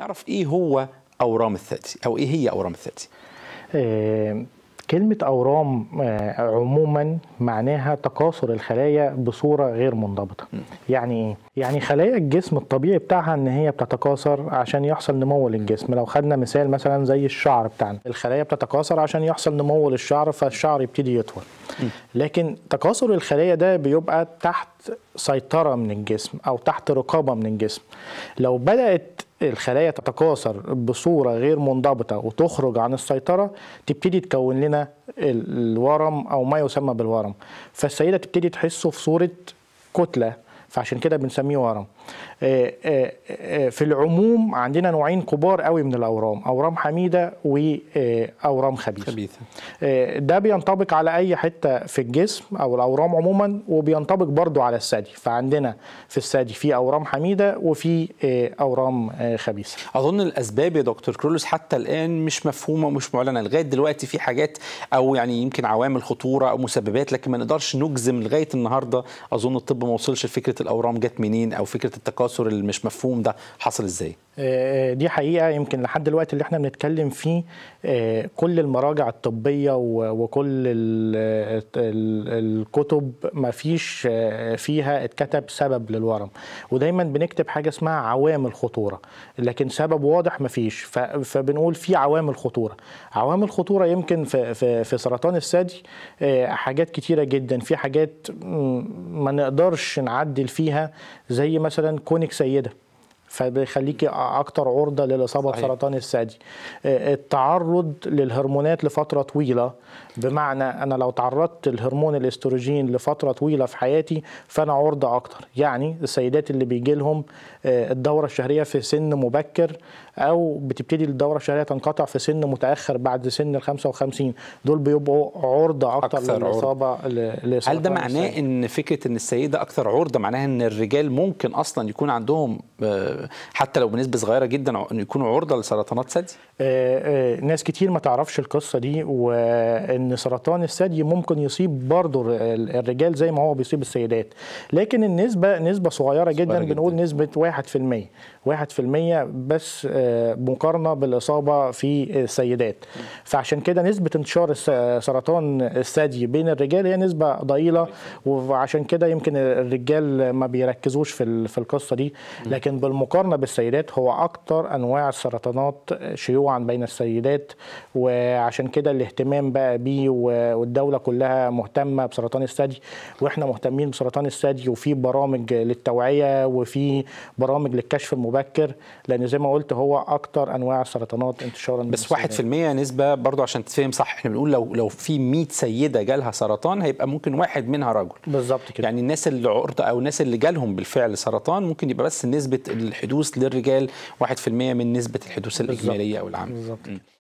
نعرف ايه هو اورام الثدي او ايه هي اورام الثدي آه، كلمة أورام آه، عموما معناها تكاثر الخلايا بصورة غير منضبطة يعني إيه؟ يعني خلايا الجسم الطبيعي بتاعها إن هي بتتكاثر عشان يحصل نمو للجسم لو خدنا مثال مثلا زي الشعر بتاعنا الخلايا بتتكاثر عشان يحصل نمو للشعر فالشعر يبتدي يطول لكن تكاثر الخلايا ده بيبقى تحت سيطرة من الجسم أو تحت رقابة من الجسم لو بدأت الخلايا تتكاثر بصورة غير منضبطة وتخرج عن السيطرة تبتدي تكون لنا ال- الورم أو ما يسمى بالورم فالسيدة تبتدي تحسه في صورة كتلة فعشان كده بنسميه ورم آه، آه، آه، في العموم عندنا نوعين كبار قوي من الأورام أورام حميدة وأورام خبيثة خبيثه آه، ده بينطبق على اي حته في الجسم او الاورام عموما وبينطبق برضو على الثدي فعندنا في الثدي في اورام حميده وفي آه، اورام آه، خبيثه اظن الاسباب يا دكتور كرولوس حتى الان مش مفهومه ومش معلنه لغايه دلوقتي في حاجات او يعني يمكن عوامل خطوره او مسببات لكن ما نقدرش نجزم لغايه النهارده اظن الطب ما وصلش لفكره الاورام جت منين او فكره التكاثر اللي مش مفهوم ده حصل ازاي آه، دي حقيقة يمكن لحد دلوقتي اللي احنا بنتكلم فيه آه، كل المراجع الطبية و- وكل ال- ال- الكتب ما فيش آه، فيها اتكتب سبب للورم ودايما بنكتب حاجة اسمها عوامل خطورة لكن سبب واضح ما فيش ف- فبنقول في عوامل خطورة عوامل خطورة يمكن في, في, في سرطان الثدي آه، حاجات كتيرة جدا في حاجات مم، ما نقدرش نعدل فيها زي مثلا كونك سيدة فبيخليكي اكتر عرضه للاصابه صحيح. بسرطان الثدي آه، التعرض للهرمونات لفتره طويله بمعنى انا لو تعرضت لهرمون الاستروجين لفتره طويله في حياتي فانا عرضه اكتر يعني السيدات اللي بيجي لهم آه، الدوره الشهريه في سن مبكر او بتبتدي الدوره الشهريه تنقطع في سن متاخر بعد سن ال 55 دول بيبقوا عرضه اكتر أكثر عرضة. للاصابه ل- لسرطان هل ده معناه الثدي. ان فكره ان السيده اكثر عرضه معناها ان الرجال ممكن اصلا يكون عندهم آه، حتى لو بنسبه صغيره جدا ع- يكونوا عرضه لسرطانات ثدي آه، آه، ناس كتير ما تعرفش القصة دي وإن سرطان الثدي ممكن يصيب برضه الر- الرجال زي ما هو بيصيب السيدات لكن النسبة نسبة صغيرة جدا جداً. بنقول نسبة 1% 1% بس آه، مقارنة بالإصابة في السيدات فعشان كده نسبة انتشار الس- سرطان الثدي بين الرجال هي نسبة ضئيلة وعشان كده يمكن الرجال ما بيركزوش في ال- في القصة دي لكن بالمقارنة بالسيدات هو أكتر أنواع السرطانات شيوعا بين السيدات وعشان كده الاهتمام بقى بيه و- والدولة كلها مهتمة بسرطان الثدي واحنا مهتمين بسرطان الثدي وفي برامج للتوعية وفي برامج للكشف المبكر لأن زي ما قلت هو أكتر أنواع السرطانات انتشارا بين بس السيدات. 1% نسبه برضو عشان تتفهم صح احنا بنقول لو لو في 100 سيده جالها سرطان هيبقى ممكن واحد منها رجل بالظبط كده يعني الناس اللي عرضة او الناس اللي جالهم بالفعل سرطان ممكن يبقى بس نسبه الحدوث للرجال 1% من نسبه الحدوث الاجماليه او العامه بالظبط